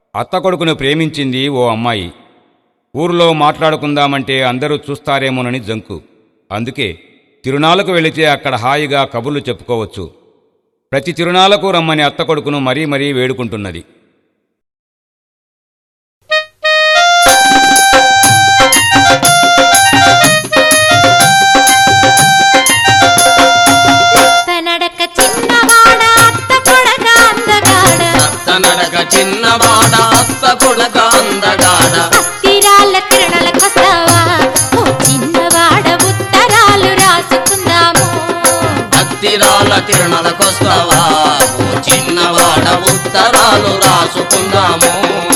అత్త కొడుకును ప్రేమించింది ఓ అమ్మాయి ఊర్లో మాట్లాడుకుందామంటే అందరూ చూస్తారేమోనని జంకు అందుకే తిరునాళ్ళకు వెళితే అక్కడ హాయిగా కబుర్లు చెప్పుకోవచ్చు ప్రతి తిరునాళ్ళకు రమ్మని అత్త కొడుకును మరీ మరీ వేడుకుంటున్నది నడక చిన్నవాడ అత్త కొడక అందగాడ అత్త నడక చిన్నవాడ అత్త కొడక అందగాడ తీరాల తిరణలకొస్తావా ఓ చిన్నవాడ ఉత్తరాలు రాసుకుందాము భక్తిరాల తిరణలకొస్తావా ఓ చిన్నవాడ ఉత్తరాలు రాసుకుందాము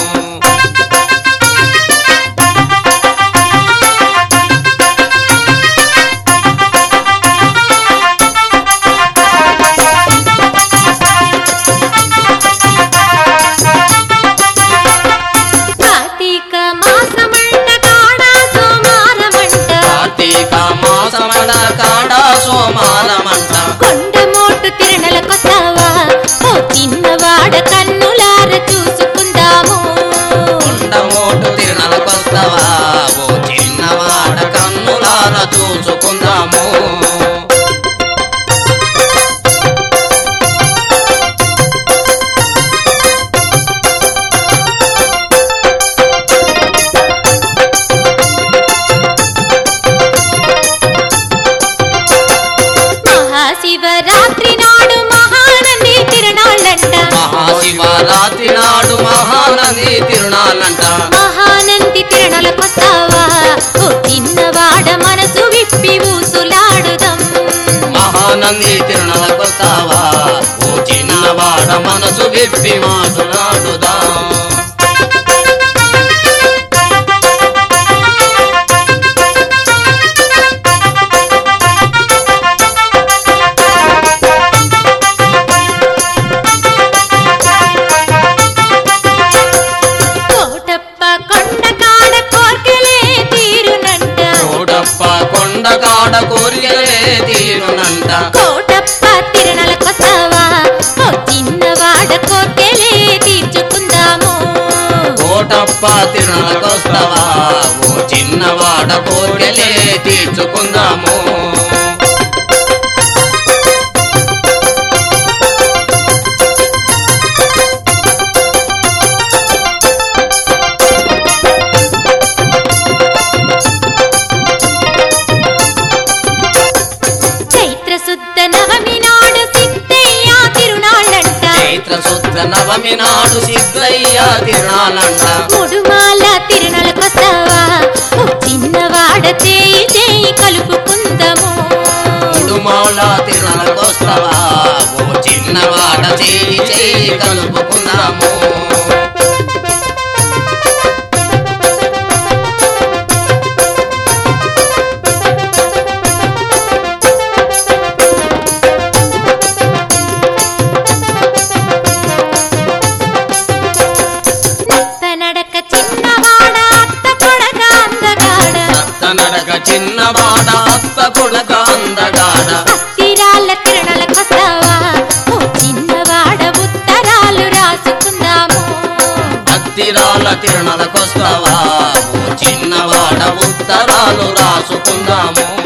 కార్తీక మాసమంట కాడా సోమారమంట కార్తీక మాసమడ కాడ సోమాలమంట కొండమోటు తిరణలకొస్తావా ఓ చిన్నవాడ కన్నులార చూసుకుందాము కొండమోటు తిరణలకొస్తావా ఓ చిన్నవాడ కన్నులార చూసుకుందాము మహాశివరాత్రి నాడు మహానంది తిరణాళ్ళంట మహాశివరాత్రి నాడు మహానది తిరునాళ్ళంట మహానంది తిరణలకొస్తావా ఓ చిన్నవాడ మనసు విప్పి ఊసులాడుదాం మహానంది తిరునాళ్ళకొస్తావా ఓ చిన్నవాడ మనసు విప్పి మాట్లాడుదా కోటప్ప కొండ కాడ కోర్కెలే తీరునంట కోడప్ప కొండ కాడ కోరికలే తీరునంట కోటప్ప తిరణలకొస్తావా ఓ చిన్నవాడ కోర్కెలే తీర్చుకుందాము కోటప్ప తిరునాళ్ళకొస్తావా ఓ చిన్నవాడ కోరికలే తీర్చుకుందాము చైత్ర శుద్ధ నవమి నాడు సిద్ధయ్య తిరునాళ్ళంట చైత్ర శుద్ధ నవమి నాడు సిద్ధయ్య తిరునాళ్ళంట ముడుమాల తిరునాళ్ళకొస్తావా ఓ చిన్నవాడ చేయి చేయి కలుపుకుందాము ఉడుమాల తిరునాళ్ళకొస్తావా ఓ చిన్నవాడ చేయి చేయి కలుపుకుందాము నత్త నడక చిన్నవాడ అత్త కొడక అందగాడ అత్త నడక చిన్నవాడ అత్త కొడక అందగాడ తీరాల తిరణలకొస్తావా ఓ చిన్నవాడ ఉత్తరాలు రాసుకుందాము భక్తిరాల తిరునాళ్ళకొస్తావా ఓ చిన్నవాడ ఉత్తరాలు రాసుకుందాము